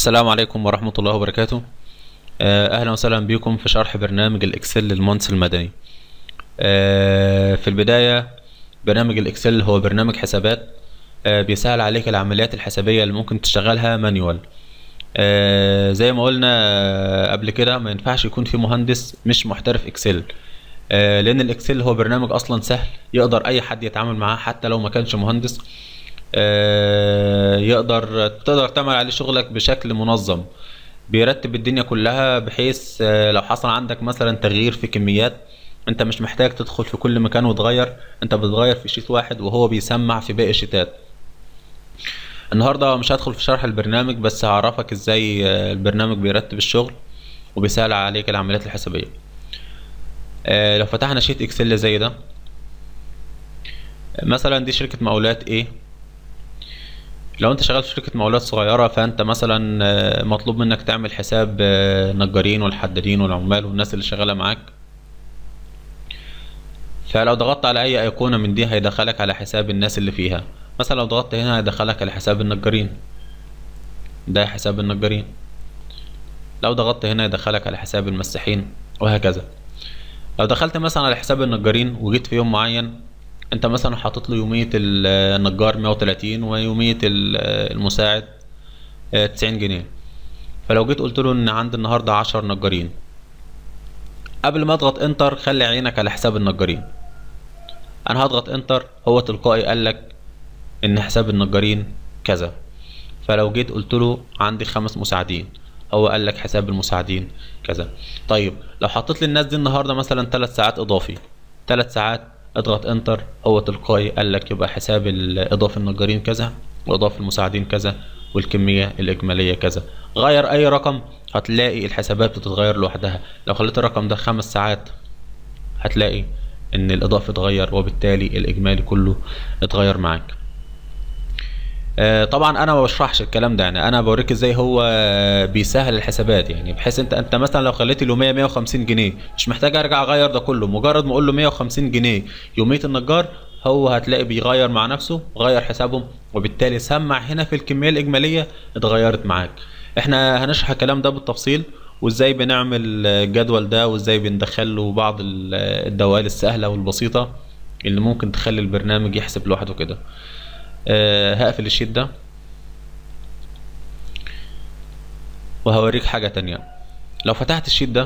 السلام عليكم ورحمة الله وبركاته آه، أهلا وسهلا بكم في شرح برنامج الإكسل للمهندس المدني آه، في البداية برنامج الإكسل هو برنامج حسابات آه، بيسهل عليك العمليات الحسابية اللي ممكن تشتغلها مانيوال زي ما قلنا آه، قبل كده ما ينفعش يكون في مهندس مش محترف إكسل آه، لأن الإكسل هو برنامج أصلا سهل يقدر أي حد يتعامل معاه حتى لو ما كانش مهندس آه، يقدر تقدر تعمل عليه شغلك بشكل منظم بيرتب الدنيا كلها بحيث آه، لو حصل عندك مثلا تغيير في كميات انت مش محتاج تدخل في كل مكان وتغير انت بتغير في شيت واحد وهو بيسمع في باقي الشيتات النهارده مش هدخل في شرح البرنامج بس هعرفك ازاي آه، البرنامج بيرتب الشغل وبيسهل عليك العمليات الحسابية آه، لو فتحنا شيت اكسل زي ده مثلا دي شركة مقاولات ايه لو انت شغال في شركة مقاولات صغيرة فانت مثلا آه، مطلوب منك تعمل حساب آه، نجارين والحدادين والعمال والناس اللي شغالة معاك فلو ضغطت على اي ايقونة من دي هيدخلك على حساب الناس اللي فيها مثلا لو ضغطت هنا هيدخلك على حساب النجارين ده حساب النجارين لو ضغطت هنا يدخلك على حساب المساحين وهكذا لو دخلت مثلا على حساب النجارين وجيت في يوم معين انت مثلا حاطط له يومية ال- النجار 130 ويومية ال- المساعد آه، 90 جنيه فلو جيت قلت له ان عندي النهارده 10 نجارين قبل ما اضغط انتر خلي عينك على حساب النجارين انا هضغط انتر هو تلقائي قال لك ان حساب النجارين كذا فلو جيت قلت له عندي خمس مساعدين هو قال لك حساب المساعدين كذا طيب لو حطيت للناس دي النهارده مثلا 3 ساعات اضافي 3 ساعات اضغط انتر هو تلقائي قال لك يبقى حساب الاضافي النجارين كذا واضافي المساعدين كذا والكميه الاجماليه كذا غير اي رقم هتلاقي الحسابات بتتغير لوحدها لو خليت الرقم ده خمس ساعات هتلاقي ان الاضافي اتغير وبالتالي الاجمالي كله اتغير معاك آه، طبعا انا ما بشرحش الكلام ده يعني انا بوريك ازاي هو آه، بيسهل الحسابات يعني بحيث انت انت مثلا لو خليت اليوميه 150 جنيه مش محتاج ارجع اغير ده كله مجرد ما اقول له 150 جنيه يوميه النجار هو هتلاقي بيغير مع نفسه غير حسابهم وبالتالي سمع هنا في الكميه الاجماليه اتغيرت معاك احنا هنشرح الكلام ده بالتفصيل وازاي بنعمل آه، الجدول ده وازاي بندخل له بعض ال- آه، الدوال السهله والبسيطه اللي ممكن تخلي البرنامج يحسب لوحده كده آه، هقفل الشيت ده وهوريك حاجة تانية لو فتحت الشيت ده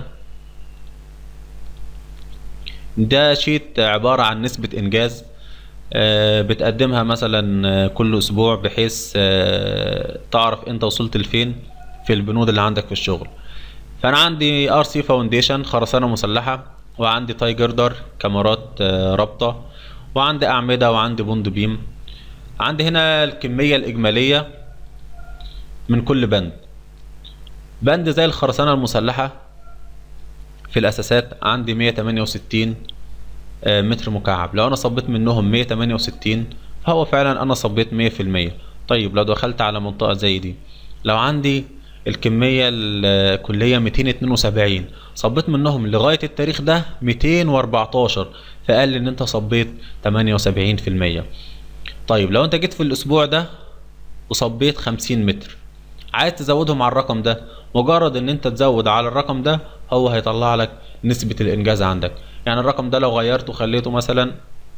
ده شيت عبارة عن نسبة إنجاز آه، بتقدمها مثلا آه، كل أسبوع بحيث آه، تعرف أنت وصلت لفين في البنود اللي عندك في الشغل فأنا عندي ار سي فاونديشن خرسانة مسلحة وعندي تاي جردر كاميرات آه، رابطة وعندي أعمدة وعندي بوند بيم عندي هنا الكمية الإجمالية من كل بند بند زي الخرسانة المسلحة في الأساسات عندي 168 آه، متر مكعب لو أنا صبيت منهم 168 فهو فعلا أنا صبيت 100% طيب لو دخلت على منطقة زي دي لو عندي الكمية الكلية 272 صبيت منهم لغاية التاريخ ده 214 فقال لي إن أنت صبيت 78% طيب لو انت جيت في الاسبوع ده وصبيت 50 متر عايز تزودهم على الرقم ده مجرد ان انت تزود على الرقم ده هو هيطلع لك نسبة الانجاز عندك يعني الرقم ده لو غيرته خليته مثلا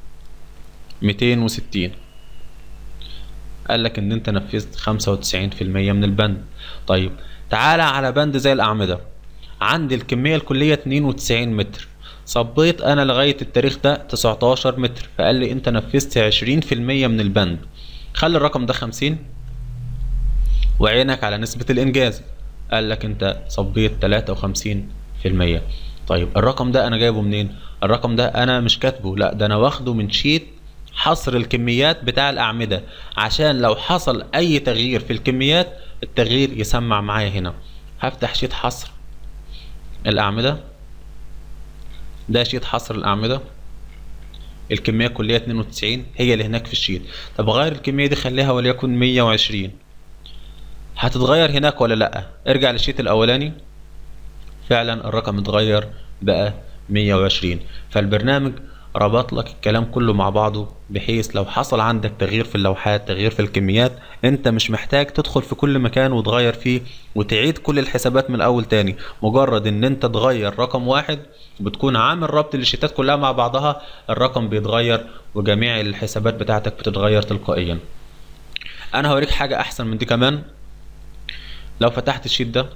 260 قال لك ان انت نفذت 95% من البند طيب تعالى على بند زي الاعمدة عندي الكمية الكلية 92 متر صبيت انا لغاية التاريخ ده 19 متر فقال لي انت نفذت 20% من البند خلي الرقم ده 50 وعينك على نسبة الانجاز قال لك انت صبيت 53% طيب الرقم ده انا جايبه منين الرقم ده انا مش كاتبه لا ده انا واخده من شيت حصر الكميات بتاع الاعمدة عشان لو حصل اي تغيير في الكميات التغيير يسمع معايا هنا هفتح شيت حصر الاعمدة ده شيت حصر الأعمدة الكمية الكلية 92 هي اللي هناك في الشيت طب غير الكمية دي خليها وليكن 120 هتتغير هناك ولا لأ ارجع للشيت الأولاني فعلا الرقم اتغير بقى 120 فالبرنامج ربط لك الكلام كله مع بعضه بحيث لو حصل عندك تغيير في اللوحات تغيير في الكميات انت مش محتاج تدخل في كل مكان وتغير فيه وتعيد كل الحسابات من الاول تاني مجرد ان انت تغير رقم واحد بتكون عامل ربط الشيتات كلها مع بعضها الرقم بيتغير وجميع الحسابات بتاعتك بتتغير تلقائيا انا هوريك حاجة احسن من دي كمان لو فتحت الشيت ده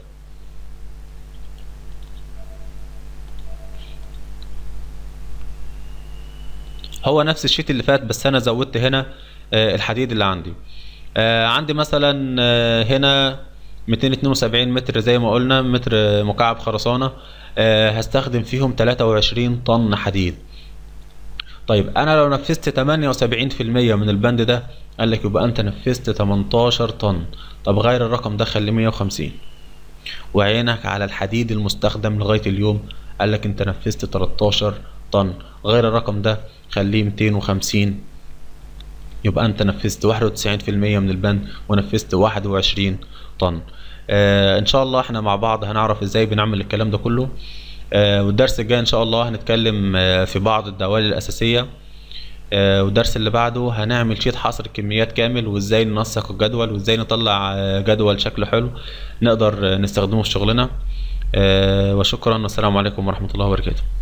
هو نفس الشيت اللي فات بس انا زودت هنا آه، الحديد اللي عندي آه، عندي مثلا آه، هنا 272 متر زي ما قلنا متر آه، مكعب خرسانة آه، هستخدم فيهم 23 طن حديد طيب انا لو نفذت 78% من البند ده قال لك يبقى انت نفذت 18 طن طب غير الرقم ده خليه 150 وعينك على الحديد المستخدم لغاية اليوم قال لك انت نفذت 13 طن غير الرقم ده خليه 250 يبقى انت نفذت 91% من البند ونفذت 21 طن آه ان شاء الله احنا مع بعض هنعرف ازاي بنعمل الكلام ده كله آه والدرس الجاي ان شاء الله هنتكلم آه في بعض الدوال الاساسيه آه والدرس اللي بعده هنعمل شيت حصر الكميات كامل وازاي ننسق الجدول وازاي نطلع آه جدول شكله حلو نقدر آه، نستخدمه في شغلنا آه وشكرا والسلام عليكم ورحمه الله وبركاته